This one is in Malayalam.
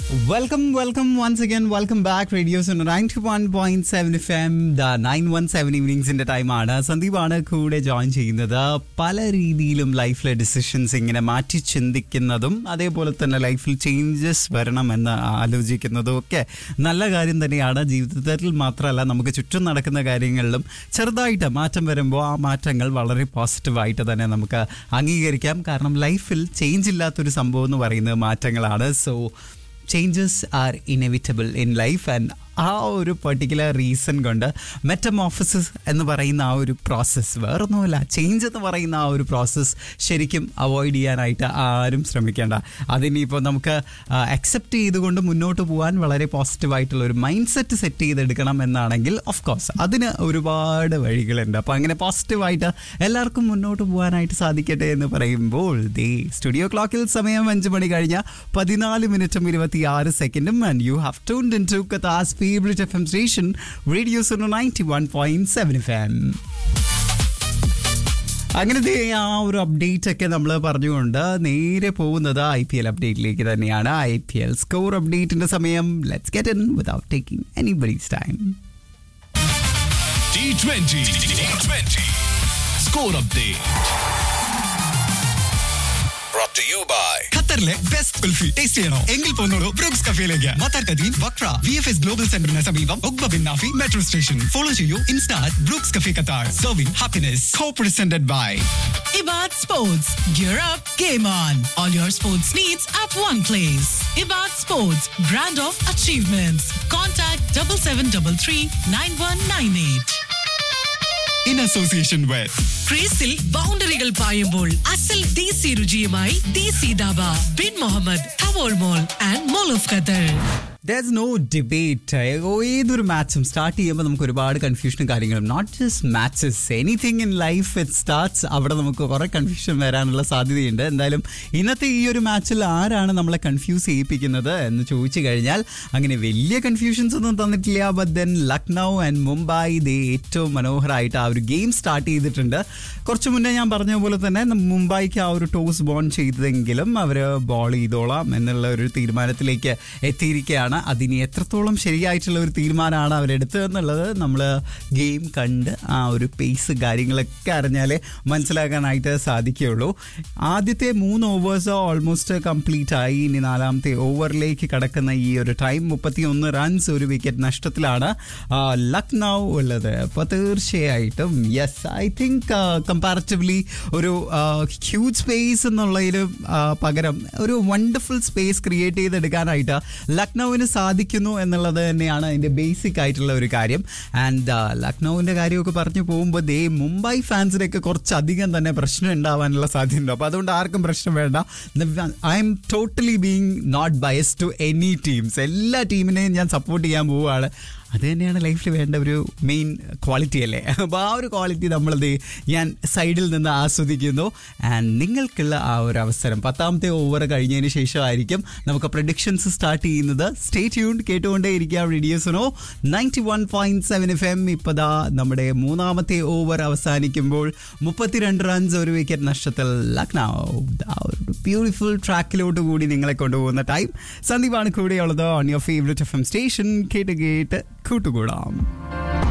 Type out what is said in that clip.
Welcome, welcome once again. Welcome back. Radio Sona 91.7 FM, the 917 ഈവനിങ്സിന്റെ ടൈമാണ് സന്ദീപാണ് കൂടെ ജോയിൻ ചെയ്യുന്നത് പല രീതിയിലും ലൈഫിലെ ഡിസിഷൻസ് ഇങ്ങനെ മാറ്റി ചിന്തിക്കുന്നതും അതേപോലെ തന്നെ ലൈഫിൽ ചേഞ്ചസ് വരണമെന്ന് ആലോചിക്കുന്നതും ഒക്കെ നല്ല കാര്യം തന്നെയാണ് ജീവിതത്തിൽ മാത്രമല്ല നമുക്ക് ചുറ്റും നടക്കുന്ന കാര്യങ്ങളിലും ചെറുതായിട്ട് മാറ്റം വരുമ്പോൾ ആ മാറ്റങ്ങൾ വളരെ പോസിറ്റീവായിട്ട് തന്നെ നമുക്ക് അംഗീകരിക്കാം കാരണം ലൈഫിൽ ചേഞ്ച് ഇല്ലാത്തൊരു സംഭവം എന്ന് പറയുന്നത് മാറ്റങ്ങളാണ് so changes are inevitable in life and ആ ഒരു പെർട്ടിക്കുലർ റീസൺ കൊണ്ട് മെറ്റമോഫിസിസ് എന്ന് പറയുന്ന ആ ഒരു പ്രോസസ്സ് വേറൊന്നുമല്ല ചേഞ്ച് എന്ന് പറയുന്ന ആ ഒരു പ്രോസസ്സ് ശരിക്കും അവോയ്ഡ് ചെയ്യാനായിട്ട് ആരും ശ്രമിക്കേണ്ട അതിനിപ്പോൾ നമുക്ക് അക്സെപ്റ്റ് ചെയ്തുകൊണ്ട് മുന്നോട്ട് പോകാൻ വളരെ പോസിറ്റീവായിട്ടുള്ള ഒരു മൈൻഡ് സെറ്റ് സെറ്റ് ചെയ്തെടുക്കണം എന്നാണെങ്കിൽ ഓഫ് കോഴ്സ് അതിന് ഒരുപാട് വഴികളുണ്ട് അപ്പോൾ അങ്ങനെ പോസിറ്റീവായിട്ട് എല്ലാവർക്കും മുന്നോട്ട് പോകാനായിട്ട് സാധിക്കട്ടെ എന്ന് പറയുമ്പോൾ ദേ സ്റ്റുഡിയോ ക്ലോക്കിൽ സമയം അഞ്ച് മണി കഴിഞ്ഞ പതിനാല് മിനിറ്റും ഇരുപത്തി ആറ് സെക്കൻഡും and you have tuned in to Qatar's favourite F M station radio Suno ninety one point seven F M അങ്ങനത്തെ ആ ഒരു അപ്ഡേറ്റ് ഒക്കെ നമ്മൾ പറഞ്ഞുകൊണ്ട് നേരെ പോകുന്നത് ഐ പി എൽ അപ്ഡേറ്റിലേക്ക് തന്നെയാണ് ഐ പി എൽ സ്കോർ അപ്ഡേറ്റിന്റെ സമയം let's get in without taking anybody's time T20. T20. Score update. Brought to you by ഖത്തറിലെ ബെസ്റ്റ് കുൽഫി ടേസ്റ്റ് ചെയ്യണോ എങ്കിൽ പോന്നോളൂ ബ്രൂക്സ് കഫേയിലേക്ക് Matar Qadeem Wakra V F S global സെന്ററിന് സമീപം Uqba bin Nafi metro station follow ചെയ്യൂ insta Brooks cafe Qatar serving happiness co presented by Ibad Sports. Gear up, game on. All your sports needs at one place. Ibad Sports, brand of achievements. Contact 7733 9198. In association with ക്രീസിൽ ബൗണ്ടറികൾ പായുമ്പോൾ അസൽ ദേശി രുചിയുമായി Desi Dhaba bin Mohammed Tawar mall and mall of Qatar there's no debate ഏതൊരു മാച്ചും സ്റ്റാർട്ട് ചെയ്യുമ്പോൾ നമുക്ക് ഒരുപാട് കൺഫ്യൂഷനും കാര്യങ്ങളും not just matches anything in life it starts അവിടെ നമുക്ക് കുറേ കൺഫ്യൂഷൻ വരാനുള്ള സാധ്യതയുണ്ട് എന്തായാലും ഇന്നത്തെ ഈ ഒരു മാച്ചിൽ ആരാണ് നമ്മളെ കൺഫ്യൂസ് ചെയ്യിപ്പിക്കുന്നത് എന്ന് ചോദിച്ചു കഴിഞ്ഞാൽ അങ്ങനെ വലിയ കൺഫ്യൂഷൻസ് ഒന്നും തന്നിട്ടില്ല but then Lucknow and Mumbai ഇത് ഏറ്റവും മനോഹരമായിട്ട് ആ ഒരു ഗെയിം സ്റ്റാർട്ട് ചെയ്തിട്ടുണ്ട് കുറച്ച് മുന്നേ ഞാൻ പറഞ്ഞ പോലെ തന്നെ നം- മുംബൈക്ക് ആ ഒരു ടോസ് ബോൺ ചെയ്തതെങ്കിലും അവർ ബോൾ ചെയ്തോളാം എന്നുള്ള ഒരു തീരുമാനത്തിലേക്ക് എത്തിയിരിക്കുകയാണ് അതിന് എത്രത്തോളം ശരിയായിട്ടുള്ള ഒരു തീരുമാനമാണ് അവരെടുത്തതെന്നുള്ളത് നമ്മൾ ഗെയിം കണ്ട് ആ ഒരു പേസ് കാര്യങ്ങളൊക്കെ അറിഞ്ഞാലേ മനസ്സിലാക്കാനായിട്ട് സാധിക്കുകയുള്ളൂ ആദ്യത്തെ മൂന്ന് ഓവേഴ്സ് ഓൾമോസ്റ്റ് കംപ്ലീറ്റ് ആയി ഇനി നാലാമത്തെ ഓവറിലേക്ക് കടക്കുന്ന ഈ ഒരു ടൈം മുപ്പത്തി ഒന്ന് റൺസ് ഒരു വിക്കറ്റ് നഷ്ടത്തിലാണ് ആ, ലക്നൗ ഉള്ളത് അപ്പോൾ തീർച്ചയായിട്ടും യെസ് ഐ തിങ്ക് കമ്പാരിറ്റീവ്ലി ഒരു ഹ്യൂജ് സ്പേസ് എന്നുള്ളതിന് ആ, പകരം ഒരു വണ്ടർഫുൾ സ്പേസ് ക്രിയേറ്റ് ചെയ്തെടുക്കാനായിട്ട് ലക്നൌവിന് സാധിക്കുന്നു എന്നുള്ളത് തന്നെയാണ് അതിൻ്റെ ബേസിക് ആയിട്ടുള്ള ഒരു കാര്യം ആൻഡ് ലക്നൌവിൻ്റെ കാര്യമൊക്കെ പറഞ്ഞു പോകുമ്പോൾ ദേ മുംബൈ ഫാൻസിനൊക്കെ കുറച്ചധികം തന്നെ പ്രശ്നം ഉണ്ടാവാനുള്ള സാധ്യതയുണ്ട് അപ്പോൾ അതുകൊണ്ട് ആർക്കും പ്രശ്നം വേണ്ട I'm totally being not bias to any teams എല്ലാ ടീമിനെയും ഞാൻ സപ്പോർട്ട് ചെയ്യാൻ പോവുകയാണ് അത് തന്നെയാണ് ലൈഫിൽ വേണ്ട ഒരു മെയിൻ ക്വാളിറ്റി അല്ലേ അപ്പോൾ ആ ഒരു ക്വാളിറ്റി നമ്മളത് ഞാൻ സൈഡിൽ നിന്ന് ആസ്വദിക്കുന്നു ആൻഡ് നിങ്ങൾക്കുള്ള ആ ഒരു അവസരം പത്താമത്തെ ഓവർ കഴിഞ്ഞതിന് ശേഷമായിരിക്കും നമുക്ക് പ്രൊഡിക്ഷൻസ് സ്റ്റാർട്ട് ചെയ്യുന്നത് സ്റ്റേ ട്യൂൺ കേട്ടുകൊണ്ടേ ഇരിക്കുക റേഡിയോസിനോ ninety one point seven F M ഇപ്പതാ നമ്മുടെ മൂന്നാമത്തെ ഓവർ അവസാനിക്കുമ്പോൾ മുപ്പത്തിരണ്ട് റൺസ് ഒരു വിക്കറ്റ് നഷ്ടത്തിൽ ലക്നൗ ആ ഒരു ബ്യൂട്ടിഫുൾ ട്രാക്കിലോട്ട് കൂടി നിങ്ങളെ കൊണ്ടുപോകുന്ന ടൈം സന്ദീപാണ് കൂടെയുള്ളത് on your favourite F M station കേട്ട് കേട്ട് കൂട്ടുകൂടാം